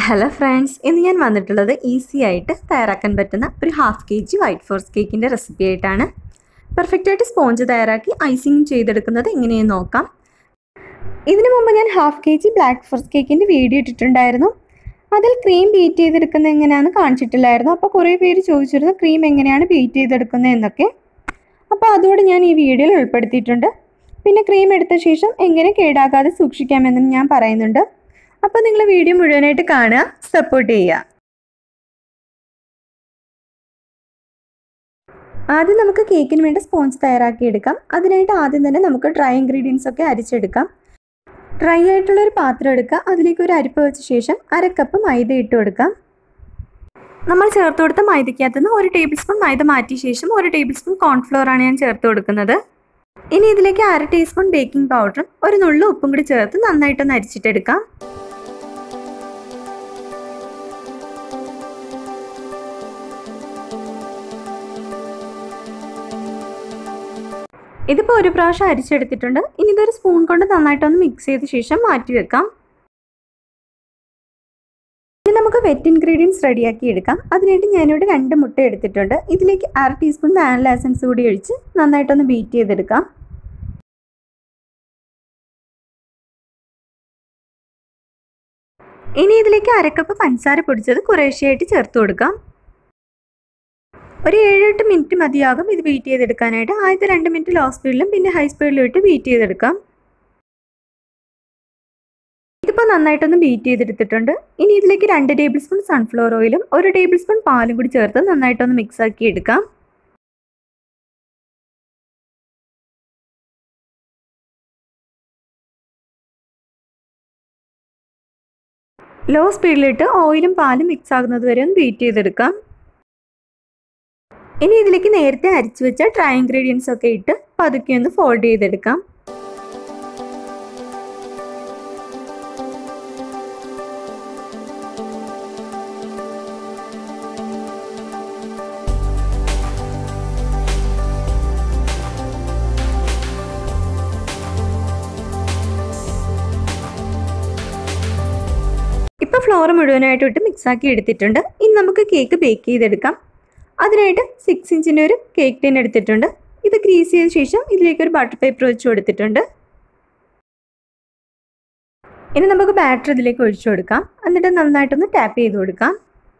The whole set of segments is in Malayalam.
ഹലോ ഫ്രണ്ട്സ് ഇന്ന് ഞാൻ വന്നിട്ടുള്ളത് ഈസി ആയിട്ട് തയ്യാറാക്കാൻ പറ്റുന്ന ഒരു half K G white forest കേക്കിൻ്റെ റെസിപ്പി ആയിട്ടാണ് പെർഫെക്റ്റ് ആയിട്ട് സ്പോഞ്ച് തയ്യാറാക്കി ഐസിങ് ചെയ്തെടുക്കുന്നത് എങ്ങനെയെന്ന് നോക്കാം ഇതിനു മുമ്പ് ഞാൻ half K G black forest കേക്കിൻ്റെ വീഡിയോ ഇട്ടിട്ടുണ്ടായിരുന്നു അതിൽ ക്രീം ബീറ്റ് ചെയ്തെടുക്കുന്നത് എങ്ങനെയാണെന്ന് കാണിച്ചിട്ടില്ലായിരുന്നു അപ്പോൾ കുറേ പേര് ചോദിച്ചിരുന്നു ക്രീം എങ്ങനെയാണ് ബീറ്റ് ചെയ്തെടുക്കുന്നത് എന്നൊക്കെ അപ്പോൾ അതുകൊണ്ട് ഞാൻ ഈ വീഡിയോയിൽ ഉൾപ്പെടുത്തിയിട്ടുണ്ട് പിന്നെ ക്രീം എടുത്ത ശേഷം എങ്ങനെ കേടാകാതെ സൂക്ഷിക്കാമെന്നും ഞാൻ പറയുന്നുണ്ട് അപ്പോൾ നിങ്ങൾ വീഡിയോ മുഴുവനായിട്ട് കാണുക സപ്പോർട്ട് ചെയ്യുക ആദ്യം നമുക്ക് കേക്കിന് വേണ്ട സ്പോഞ്ച് തയ്യാറാക്കിയെടുക്കാം അതിനായിട്ട് ആദ്യം തന്നെ നമുക്ക് ഡ്രൈ ഇൻഗ്രീഡിയൻസ് ഒക്കെ അരിച്ചെടുക്കാം ഡ്രൈ ആയിട്ടുള്ള ഒരു പാത്രം എടുക്കുക അതിലേക്ക് ഒരു അരിപ്പ് വെച്ച ശേഷം അര കപ്പ് മൈദ ഇട്ട് കൊടുക്കാം നമ്മൾ ചേർത്ത് കൊടുത്ത മൈദയ്ക്കകത്ത് നിന്ന് ഒരു ടേബിൾ സ്പൂൺ മൈദ മാറ്റിയ ശേഷം ഒരു ടേബിൾ സ്പൂൺ കോൺഫ്ലോർ ആണ് ഞാൻ ചേർത്ത് കൊടുക്കുന്നത് ഇനി ഇതിലേക്ക് അര ടീസ്പൂൺ ബേക്കിംഗ് പൗഡറും ഒരു നുള്ളു ഉപ്പും കൂടി ചേർത്ത് നന്നായിട്ടൊന്ന് അരിച്ചിട്ടെടുക്കാം ഇതിപ്പോൾ ഒരു പ്രാവശ്യം അരിച്ചെടുത്തിട്ടുണ്ട് ഇനി ഇതൊരു സ്പൂൺ കൊണ്ട് നന്നായിട്ടൊന്ന് മിക്സ് ചെയ്ത ശേഷം മാറ്റി വെക്കാം ഇനി നമുക്ക് വെറ്റ് ഇൻഗ്രീഡിയൻസ് റെഡിയാക്കി എടുക്കാം അതിനായിട്ട് ഞാനിവിടെ രണ്ട് മുട്ട എടുത്തിട്ടുണ്ട് ഇതിലേക്ക് അര ടീസ്പൂൺ വാനില എസൻസ് കൂടി ഒഴിച്ച് നന്നായിട്ടൊന്ന് ബീറ്റ് ചെയ്തെടുക്കാം ഇനി ഇതിലേക്ക് അരക്കപ്പ് പഞ്ചസാര പൊടിച്ചത് കുറേശ്ശെയായിട്ട് ചേർത്ത് കൊടുക്കാം ഒരു ഏഴെട്ട് മിനിറ്റ് മതിയാകും ഇത് ബീറ്റ് ചെയ്തെടുക്കാനായിട്ട് ആദ്യത്തെ രണ്ട് മിനിറ്റ് ലോ സ്പീഡിലും പിന്നെ ഹൈ സ്പീഡിലും ഇട്ട് ബീറ്റ് ചെയ്തെടുക്കാം ഇതിപ്പോൾ നന്നായിട്ടൊന്ന് ബീറ്റ് ചെയ്തെടുത്തിട്ടുണ്ട് ഇനി ഇതിലേക്ക് രണ്ട് ടേബിൾ സ്പൂൺ സൺഫ്ലവർ ഓയിലും ഒരു ടേബിൾ സ്പൂൺ പാലും കൂടി ചേർത്ത് നന്നായിട്ടൊന്ന് മിക്സ് ആക്കി എടുക്കാം ലോ സ്പീഡിലിട്ട് ഓയിലും പാലും മിക്സ് ആകുന്നത് വരെ ഒന്ന് ബീറ്റ് ചെയ്തെടുക്കാം ഇനി ഇതിലേക്ക് നേരത്തെ അരിച്ചു വെച്ച ഡ്രൈ ഇൻഗ്രീഡിയൻസ് ഒക്കെ ഇട്ട് പതുക്കെ ഒന്ന് ഫോൾഡ് ചെയ്തെടുക്കാം ഇപ്പോൾ ഫ്ലോർ മുഴുവനായിട്ട് ഇട്ട് മിക്സാക്കി എടുത്തിട്ടുണ്ട് ഇനി നമുക്ക് കേക്ക് ബേക്ക് ചെയ്തെടുക്കാം അതിനായിട്ട് സിക്സ് ഇഞ്ചിൻ്റെ ഒരു കേക്ക് ടിൻ എടുത്തിട്ടുണ്ട് ഇത് ഗ്രീസ് ചെയ്ത ശേഷം ഇതിലേക്ക് ഒരു ബട്ടർ പേപ്പർ വെച്ച് കൊടുത്തിട്ടുണ്ട് ഇനി നമുക്ക് ബാറ്റർ ഇതിലേക്ക് ഒഴിച്ചു കൊടുക്കാം എന്നിട്ട് നന്നായിട്ടൊന്ന് ടാപ്പ് ചെയ്ത് കൊടുക്കാം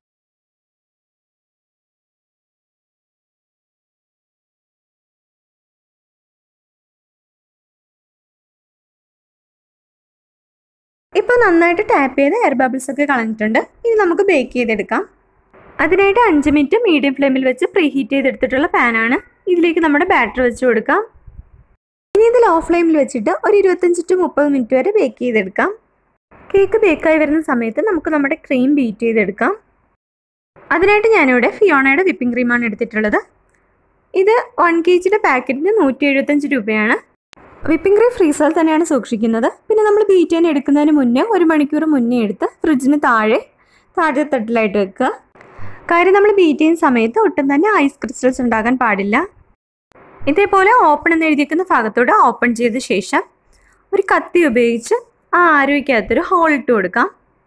ഇപ്പോൾ നന്നായിട്ട് ടാപ്പ് ചെയ്ത് എയർ ബബിൾസ് ഒക്കെ കളഞ്ഞിട്ടുണ്ട് ഇനി നമുക്ക് ബേക്ക് ചെയ്തെടുക്കാം അതിനായിട്ട് അഞ്ച് മിനിറ്റ് മീഡിയം ഫ്ലെയിമിൽ വെച്ച് പ്രീ ഹീറ്റ് ചെയ്തെടുത്തിട്ടുള്ള പാനാണ് ഇതിലേക്ക് നമ്മുടെ ബാറ്റർ വെച്ച് കൊടുക്കാം ഇനി ഇത് ലോ ഫ്ലെയിമിൽ വെച്ചിട്ട് ഒരു ഇരുപത്തഞ്ച് ടു മുപ്പത് മിനിറ്റ് വരെ ബേക്ക് ചെയ്തെടുക്കാം കേക്ക് ബേക്കായി വരുന്ന സമയത്ത് നമുക്ക് നമ്മുടെ ക്രീം ബീറ്റ് ചെയ്തെടുക്കാം അതിനായിട്ട് ഞാനിവിടെ ഫിയോണയുടെ വിപ്പിംഗ് ക്രീമാണ് എടുത്തിട്ടുള്ളത് ഇത് വൺ കെ ജിയുടെ പാക്കറ്റിന് നൂറ്റി എഴുപത്തഞ്ച് രൂപയാണ് വിപ്പിംഗ് ക്രീം ഫ്രീസറിൽ തന്നെയാണ് സൂക്ഷിക്കുന്നത് പിന്നെ നമ്മൾ ബീറ്റ് ചെയ്യാൻ എടുക്കുന്നതിന് മുന്നേ ഒരു മണിക്കൂർ മുന്നേ എടുത്ത് ഫ്രിഡ്ജിന് താഴെ താഴെ തട്ടിലായിട്ട് വെക്കുക കാര്യം നമ്മൾ ബീറ്റ് ചെയ്യുന്ന സമയത്ത് ഒട്ടും തന്നെ ഐസ് ക്രിസ്റ്റൽസ് ഉണ്ടാകാൻ പാടില്ല ഇതേപോലെ ഓപ്പൺ എന്ന് എഴുതിയിരിക്കുന്ന ഭാഗത്തൂടെ ഓപ്പൺ ചെയ്ത ശേഷം ഒരു കത്തി ഉപയോഗിച്ച് ആ ആരോഗ്യകത്തൊരു ഹോൾ ഇട്ട് കൊടുക്കാം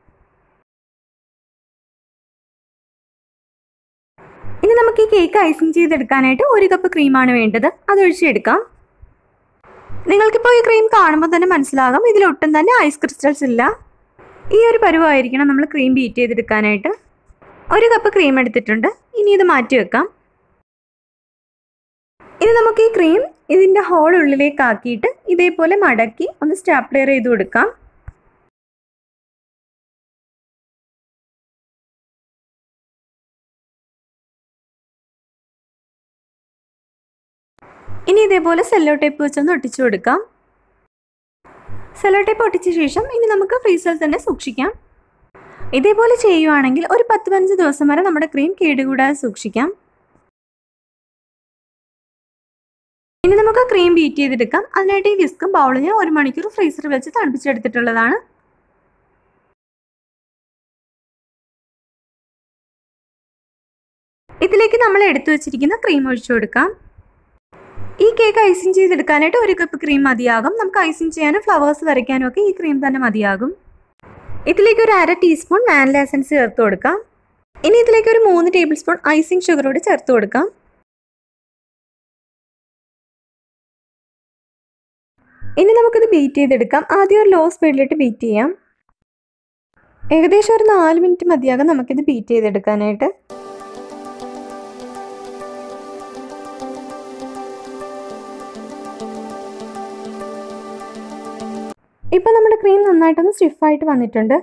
ഇനി നമുക്ക് ഈ കേക്ക് ഐസിങ് ചെയ്തെടുക്കാനായിട്ട് ഒരു കപ്പ് ക്രീമാണ് വേണ്ടത് അത് ഒഴിച്ചെടുക്കാം നിങ്ങൾക്കിപ്പോൾ ഈ ക്രീം കാണുമ്പോൾ തന്നെ മനസ്സിലാകും ഇതിലൊട്ടും തന്നെ ഐസ് ക്രിസ്റ്റൽസ് ഇല്ല ഈ ഒരു പരുവമായിരിക്കണം നമ്മൾ ക്രീം ബീറ്റ് ചെയ്തെടുക്കാനായിട്ട് ഒരു കപ്പ് ക്രീം എടുത്തിട്ടുണ്ട് ഇനി ഇത് മാറ്റി വെക്കാം ഇനി നമുക്ക് ഈ ക്രീം ഇതിൻ്റെ ഹോൾ ഉള്ളിലേക്ക് ആക്കിയിട്ട് ഇതേപോലെ മടക്കി ഒന്ന് സ്റ്റാപ്ലെയർ ചെയ്ത് കൊടുക്കാം ഇനി ഇതേപോലെ സെല്ലോ ടേപ്പ് വെച്ചൊന്ന് ഒട്ടിച്ചു കൊടുക്കാം സെല്ലോ ടേപ്പ് ഒട്ടിച്ച ശേഷം ഇനി നമുക്ക് ഫ്രീസറിൽ തന്നെ സൂക്ഷിക്കാം ഇതേപോലെ ചെയ്യുവാണെങ്കിൽ ഒരു പത്ത് പതിനഞ്ച് ദിവസം വരെ നമ്മുടെ ക്രീം കേടുകൂടാതെ സൂക്ഷിക്കാം ഇനി നമുക്ക് ക്രീം ബീറ്റ് ചെയ്തെടുക്കാം അതിനായിട്ട് ഈ വിസ്കും ബൗളും ഞാൻ ഒരു മണിക്കൂർ ഫ്രീസറിൽ വെച്ച് തണുപ്പിച്ചെടുത്തിട്ടുള്ളതാണ് ഇതിലേക്ക് നമ്മൾ എടുത്തു വെച്ചിരിക്കുന്ന ക്രീം ഒഴിച്ചു കൊടുക്കാം ഈ കേക്ക് ഐസിങ് ചെയ്തെടുക്കാനായിട്ട് ഒരു കപ്പ് ക്രീം മതിയാകും നമുക്ക് ഐസിങ് ചെയ്യാനും ഫ്ലവേഴ്സ് വരയ്ക്കാനും ഒക്കെ ഈ ക്രീം തന്നെ മതിയാകും ഇതിലേക്ക് ഒരു അര ടീസ്പൂൺ വാനില എസൻസ് ചേർത്ത് കൊടുക്കാം ഇനി ഇതിലേക്ക് ഒരു മൂന്ന് ടേബിൾ സ്പൂൺ ഐസിങ് ഷുഗർ കൂടി ചേർത്ത് കൊടുക്കാം ഇനി നമുക്കിത് ബീറ്റ് ചെയ്തെടുക്കാം ആദ്യം ഒരു ലോ സ്പീഡിലിട്ട് ബീറ്റ് ചെയ്യാം ഏകദേശം ഒരു നാല് മിനിറ്റ് മതിയാകും നമുക്കിത് ബീറ്റ് ചെയ്തെടുക്കാനായിട്ട് ഇപ്പം നമ്മുടെ ക്രീം നന്നായിട്ടൊന്ന് സ്റ്റിഫായിട്ട് വന്നിട്ടുണ്ട്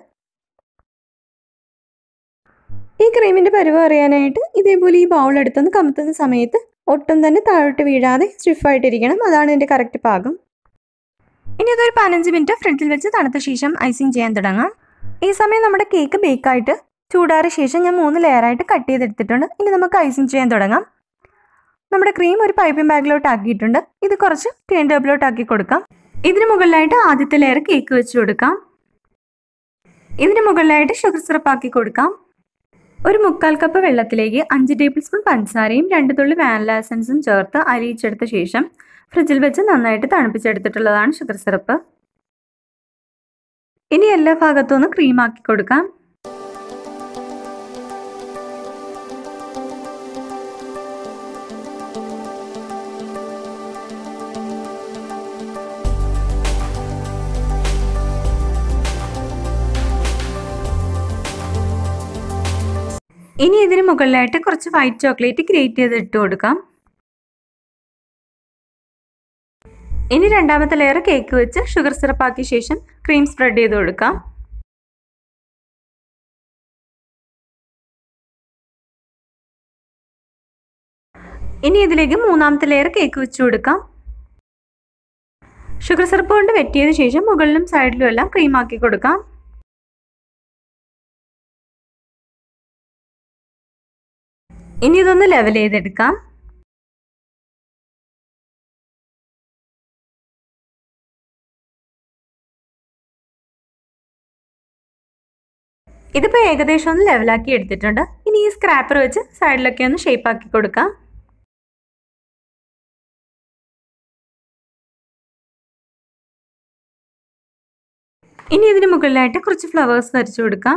ഈ ക്രീമിൻ്റെ പരുവ് അറിയാനായിട്ട് ഇതേപോലെ ഈ ബൗൾ എടുത്തൊന്ന് കമത്തുന്ന സമയത്ത് ഒട്ടും തന്നെ താഴോട്ട് വീഴാതെ സ്റ്റിഫായിട്ടിരിക്കണം അതാണ് ഇതിൻ്റെ കറക്റ്റ് പാകം ഇനി ഇതൊരു പതിനഞ്ച് മിനിറ്റ് ഫ്രിഡ്ജിൽ വെച്ച് തണുത്ത ശേഷം ഐസിങ് ചെയ്യാൻ തുടങ്ങാം ഈ സമയം നമ്മുടെ കേക്ക് ബേക്കായിട്ട് ചൂടാറിയ ശേഷം ഞാൻ മൂന്ന് ലെയറായിട്ട് കട്ട് ചെയ്തെടുത്തിട്ടുണ്ട് ഇനി നമുക്ക് ഐസിങ് ചെയ്യാൻ തുടങ്ങാം നമ്മുടെ ക്രീം ഒരു പൈപ്പിംഗ് ബാഗിലോട്ട് ആക്കിയിട്ടുണ്ട് ഇത് കുറച്ച് ടേൺ ടേബിലോട്ട് ആക്കി കൊടുക്കാം ഇതിന് മുകളിലായിട്ട് ആദ്യത്തെ ലെയർ കേക്ക് വെച്ച് കൊടുക്കാം ഇതിന് മുകളിലായിട്ട് ഷുഗർ സിറപ്പ് ആക്കി കൊടുക്കാം ഒരു മുക്കാൽ കപ്പ് വെള്ളത്തിലേക്ക് അഞ്ച് ടേബിൾ സ്പൂൺ പഞ്ചസാരയും രണ്ട് തുള്ളി വാനില എസൻസും ചേർത്ത് അലിയിച്ചെടുത്ത ശേഷം ഫ്രിഡ്ജിൽ വെച്ച് നന്നായിട്ട് തണുപ്പിച്ചെടുത്തിട്ടുള്ളതാണ് ഷുഗർ സിറപ്പ് ഇനി എല്ലാ ഭാഗത്തും ഒന്ന് ക്രീം ആക്കി കൊടുക്കാം ഇനി ഇതിന് മുകളിലായിട്ട് കുറച്ച് വൈറ്റ് ചോക്ലേറ്റ് ഗ്രേറ്റ് ചെയ്ത് ഇട്ട് കൊടുക്കാം ഇനി രണ്ടാമത്തെ ലെയർ കേക്ക് വെച്ച് ഷുഗർ സിറപ്പ് ആക്കിയ ശേഷം ക്രീം സ്പ്രെഡ് ചെയ്ത് കൊടുക്കാം ഇനി ഇതിലേക്ക് മൂന്നാമത്തെ ലെയർ കേക്ക് വെച്ച് കൊടുക്കാം ഷുഗർ സിറപ്പ് കൊണ്ട് വെറ്റിയതിനു ശേഷം മുകളിലും സൈഡിലും എല്ലാം ക്രീം ആക്കി കൊടുക്കാം ഇനി ഇതൊന്ന് ലെവൽ ചെയ്തെടുക്കാം ഇതിപ്പോൾ ഏകദേശം ഒന്ന് ലെവലാക്കി എടുത്തിട്ടുണ്ട് ഇനി ഈ സ്ക്രാപ്പർ വെച്ച് സൈഡിലൊക്കെ ഒന്ന് ഷേപ്പ് ആക്കി കൊടുക്കാം ഇനി ഇതിന് മുകളിലായിട്ട് കുറച്ച് ഫ്ലവേഴ്സ് വരച്ചു കൊടുക്കാം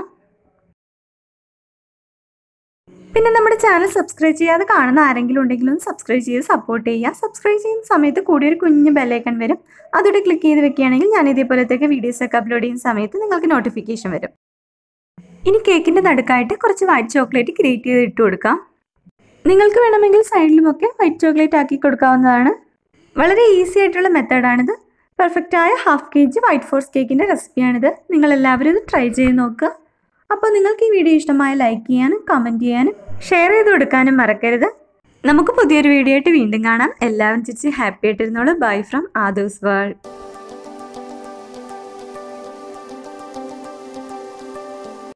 പിന്നെ നമ്മുടെ ചാനൽ സബ്സ്ക്രൈബ് ചെയ്യാതെ കാണുന്ന ആരെങ്കിലും ഉണ്ടെങ്കിൽ ഒന്ന് സബ്സ്ക്രൈബ് ചെയ്ത് സപ്പോർട്ട് ചെയ്യുക സബ്സ്ക്രൈബ് ചെയ്യുന്ന സമയത്ത് കൂടി ഒരു കുഞ്ഞ് ബെല്ലൈക്കൺ വരും അതോടെ ക്ലിക്ക് ചെയ്ത് വെക്കുകയാണെങ്കിൽ ഞാൻ ഇതേപോലത്തേക്ക് വീഡിയോസൊക്കെ അപ്ലോഡ് ചെയ്യുന്ന സമയത്ത് നിങ്ങൾക്ക് നോട്ടിഫിക്കേഷൻ വരും ഇനി കേക്കിൻ്റെ നടുക്കായിട്ട് കുറച്ച് വൈറ്റ് ചോക്ലേറ്റ് ഗ്രേറ്റ് ചെയ്ത് ഇട്ട് കൊടുക്കാം നിങ്ങൾക്ക് വേണമെങ്കിൽ സൈഡിലുമൊക്കെ വൈറ്റ് ചോക്ലേറ്റ് ആക്കി കൊടുക്കാവുന്നതാണ് വളരെ ഈസി ആയിട്ടുള്ള മെത്തേഡാണിത് പെർഫെക്റ്റായ half K G white forest കേക്കിൻ്റെ റെസിപ്പിയാണിത് നിങ്ങളെല്ലാവരും ഇത് ട്രൈ ചെയ്ത് നോക്കുക അപ്പോൾ നിങ്ങൾക്ക് ഈ വീഡിയോ ഇഷ്ടമായ ലൈക്ക് ചെയ്യാനും കമൻറ്റ് ചെയ്യാനും ഷെയർ ചെയ്ത് കൊടുക്കാനും മറക്കരുത് നമുക്ക് പുതിയൊരു വീഡിയോ ആയിട്ട് വീണ്ടും കാണാം എല്ലാവരും ചിരിച്ച് ഹാപ്പി ആയിട്ടിരുന്നോളൂ ബൈ ഫ്രം ആദൂസ് വേൾഡ്